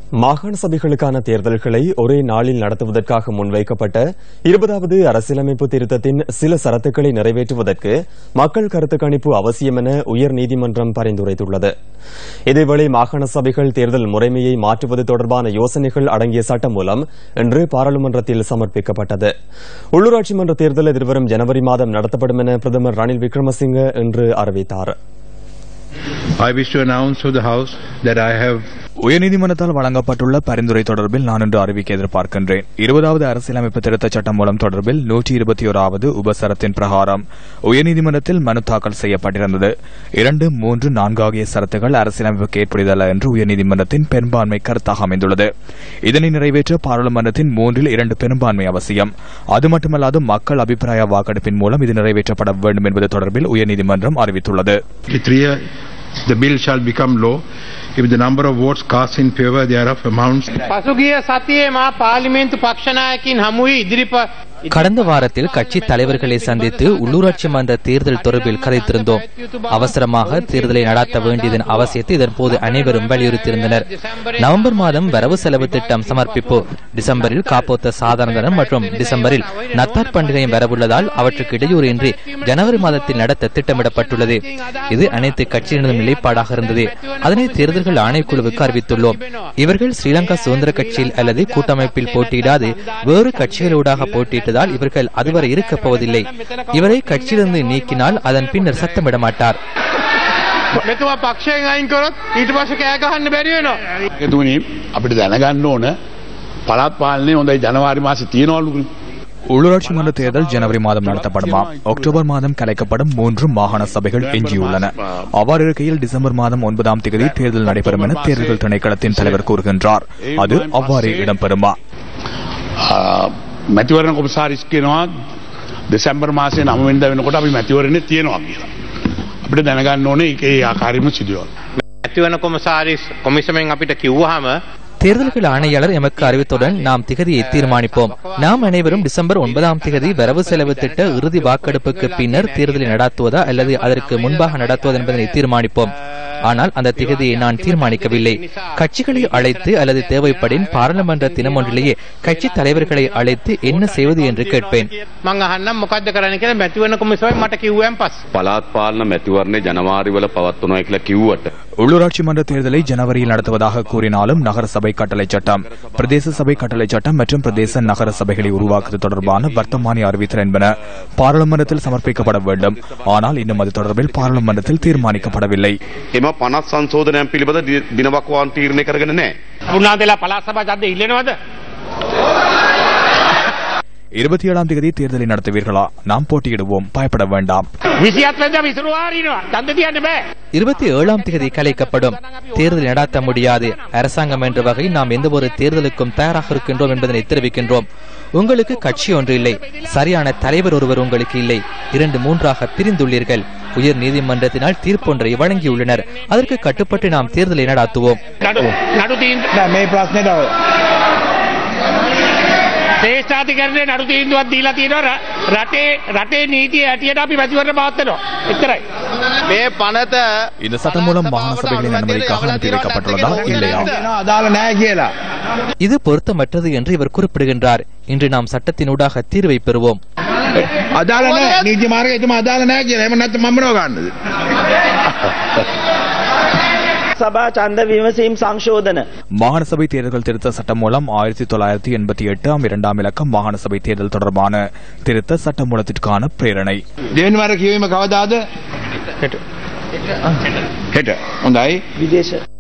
மாகாண சபைகளுக்கான தேர்தல்களை ஒரே நாளில் நடத்துவதற்காக முன்வைக்கப்பட்ட இருபதாவது அரசியலமைப்பு திருத்தத்தின் சில சரத்துக்களை நிறைவேற்றுவதற்கு மக்கள் கருத்து கணிப்பு அவசியம் என உயர்நீதிமன்றம் பரிந்துரைத்துள்ளது இதேவேளை மாகாண சபைகள் தேர்தல் முறைமையை மாற்றுவது தொடர்பான யோசனைகள் அடங்கிய சட்டம் மூலம் இன்று பாராளுமன்றத்தில் சமர்ப்பிக்கப்பட்டது உள்ளூராட்சி மன்ற தேர்தல் எதிர்வரும் ஜனவரி மாதம் நடத்தப்படும் என பிரதமர் ரணில் விக்ரமசிங்க இன்று அறிவித்தார் I wish to announce to the House that I have உயர்நீதிமன்றத்தால் வழங்கப்பட்டுள்ள பரிந்துரை தொடர்பில் நான் இன்று அறிவிக்க எதிர்பார்க்கின்றேன் இருபதாவது அரசியலமைப்பு திருத்தச் சட்டம் மூலம் தொடர்பில் நூற்றி இருபத்தி ஓராவது உபசரத்தின் பிரகாரம் உயர்நீதிமன்றத்தில் மனு தாக்கல் செய்யப்பட்டிருந்தது இரண்டு மூன்று நான்கு ஆகிய சரத்துகள் அரசியலமைப்புக்கு ஏற்புடையதல்ல என்று உயர்நீதிமன்றத்தின் பெரும்பான்மை கருத்தாக அமைந்துள்ளது இதனை நிறைவேற்ற பாராளுமன்றத்தின் மூன்றில் இரண்டு பெரும்பான்மை அவசியம் அது மட்டுமல்லாது மக்கள் அபிப்பிராய வாக்கெடுப்பின் மூலம் இது நிறைவேற்றப்பட வேண்டும் என்பது தொடர்பில் உயர்நீதிமன்றம் அறிவித்துள்ளது three year, the bill shall become law if the number of votes cast in favour thereof amounts පසුගිය සතියේ මා පාර්ලිමේන්තු පක්ෂනායකින් හමුවී ඉදිරිප கடந்த வாரத்தில் கட்சி தலைவர்களை சந்தித்து உள்ளூராட்சி மன்ற தேர்தல் தொடர்பில் கதைத்திருந்தோம் அவசரமாக தேர்தலை நடாத்த வேண்டியதன் அவசியத்தை இதன்போது அனைவரும் வலியுறுத்தியிருந்தனர் நவம்பர் மாதம் வரவு செலவு திட்டம் சமர்ப்பிப்பு டிசம்பரில் காப்போத்த சாதாரண தினம் மற்றும் டிசம்பரில் நத்தார் பண்டிகையும் வரவுள்ளதால் அவற்றுக்கு இடையூறு இன்றி ஜனவரி மாதத்தில் நடத்த திட்டமிடப்பட்டுள்ளது இது அனைத்து கட்சியினதும் நிலைப்பாடாக இருந்தது அதனை தேர்தல்கள் ஆணைக்குழுவுக்கு அறிவித்துள்ளோம் இவர்கள் ஸ்ரீலங்கா சுதந்திர கட்சியில் அல்லது கூட்டமைப்பில் போட்டியிடாது வேறு கட்சிகளூடாக போட்டியிட்டதால் இவர்கள் அதுவரை இருக்கப் போவதில்லை இவரை கட்சியிலிருந்து நீக்கினால் அதன் பின்னர் சத்தமிட மாட்டார் මෙතුමා පක්ෂයෙන් අයින් කරොත් ඊට පස්සේ කෑ ගහන්න බැරි වෙනවා. එකතුනි අපිට දැනගන්න ඕන පළාත් පාලනය හොඳයි ජනවාරි මාසෙ තියනවලු உள்ளூராட்சி மன்ற தேர்தல் ஜனவரி மாதம் நடத்தப்படுமா அக்டோபர் மாதம் கலைக்கப்படும் மூன்று மாகாண சபைகள் எஞ்சியுள்ளன அவ்வாறு இருக்கையில் டிசம்பர் மாதம் ஒன்பதாம் தேதி தேர்தல் நடைபெறும் என தேர்தல் திணைக்களத்தின் தலைவர் கூறுகின்றார் அது அவ்வாறே இடம்பெறுமா මැතිවරණ කොමසාරිස් කියනවා දෙසැම්බර් මාසය නමවෙන්ද වෙනකොට අපි මැතිවරණ තියෙනවා කියලා. අපිට දැනගන්න ඕනේ ඒක ඒ ආකාරයම සිදුවල්. ඇතිවන කොමසාරිස් කොමිසමෙන් අපිට කිව්වහම தேர்தல்கள் ஆணையாளர் எமக்கு அறிவித்துடன் நாம் திகதியை தீர்மானிப்போம் நாம் அனைவரும் டிசம்பர் ஒன்பதாம் திகதி வரவு செலவு திட்ட இறுதி வாக்கெடுப்புக்கு பின்னர் தேர்தலை நடத்துவதா அல்லது அதற்கு முன்பாக நடத்துவதா என்பதனை தீர்மானிப்போம் ஆனால் அந்த திகதியை நான் தீர்மானிக்கவில்லை கட்சிகளை அழைத்து அல்லது தேவைப்படின் பாராளுமன்ற தினம் ஒன்றிலேயே கட்சி தலைவர்களை அழைத்து என்ன செய்வது என்று கேட்பேன் මං අහන්නම් මොකද්ද කරන්න කියලා මැතිවරණ කොමිසමෙන් මට කිව්වයන් පස්සේ පලාත් පාලන මැතිවරණය ජනවාරිවල පවත්වනවා කියලා කිව්වට உள்ளூராட்சி மன்ற தேர்தலை ஜனவரியில் நடத்துவதாக கூறினாலும் நகர சபை கட்டளை சட்டம் பிரதேச சபை கட்டளை சட்டம் மற்றும் பிரதேச நகர சபைகளை உருவாக்குவது தொடர்பான வர்த்தமானி அறிவித்தல் என்பன பாராளுமன்றத்தில் சமர்ப்பிக்கப்பட வேண்டும் ஆனால் இன்னும் அது தொடர்பில் பாராளுமன்றத்தில் தீர்மானிக்கப்படவில்லை එම පනත් සංශෝධනයන් පිළිබඳ දි- දිනවකවාන් තීරණය කරගෙන නෑ. උන්වහන්සේලා පළාත් සභා ඡන්දය ඉල්ලනවද? இருபத்தி ஏழாம் தேதி தேர்தலை நடத்துவீர்களா நாம் போட்டியிடுவோம் பயப்பட வேண்டாம் 27 වෙනිදා විසුරුවාරිනවා. ඡන්ද තියන්න බෑ. இருபத்தி ஏழாம் தேதி கலைக்கப்படும் தேர்தல் நடாத்த முடியாது அரசாங்கம் என்ற வகை நாம் எந்த ஒரு தேர்தலுக்கும் தயாராக இருக்கின்றோம் என்பதனை தெரிவிக்கின்றோம் உங்களுக்கு கட்சி ஒன்று இல்லை சரியான தலைவர் ஒருவர் உங்களுக்கு இல்லை இரண்டு மூன்றாக பிரிந்துள்ளீர்கள் உயர் நீதிமன்றத்தினால் தீர்ப்பொன்றை வழங்கியுள்ளனர் அதற்கு கட்டுப்பட்டு நாம் தேர்தலை நடாத்துவோம் නඩු නඩු තීන්දුව මේ ප්‍රශ්නයට ශ්‍රේෂ්ඨාධිකරණයේ නඩු තීන්දුවක් දීලා තියෙනවා ර- රටේ රටේ නීතිය හැටියට අපි මැතිවරණ පවත්වනවා. එච්චරයි. මේ පනත இந்த சட்டம் மூலம் மாகாண சபைகளின் அனுமதிக்காக அனுப்பி வைக்கப்பட்டுள்ளதா இல்லையா අදාළ නෑ කියලා. இது பொருத்தமற்றது என்று இவர் குறிப்பிடுகின்றார் இன்று நாம் சட்டத்தினூடாக தீர்வை பெறுவோம் අදාළ නෑ නීති මාර්ග එතුම අදාළ නෑ කියලා එම නැත්නම් මම මොනව ගන්නද? සභා ඡන්ද විමසීම් සංශෝධන மாகாண சபை தேர்தல்கள் திருத்த சட்டம் மூலம் ஆயிரத்தி தொள்ளாயிரத்தி எண்பத்தி எட்டாம் இரண்டாம் இலக்கம் மாகாண சபை தேர்தல் தொடர்பான திருத்த சட்ட மூலத்திற்கான பிரேரணை දෙවෙනි වර කියවීම කවදාද? හෙට. හෙට. හොඳයි. විදේශ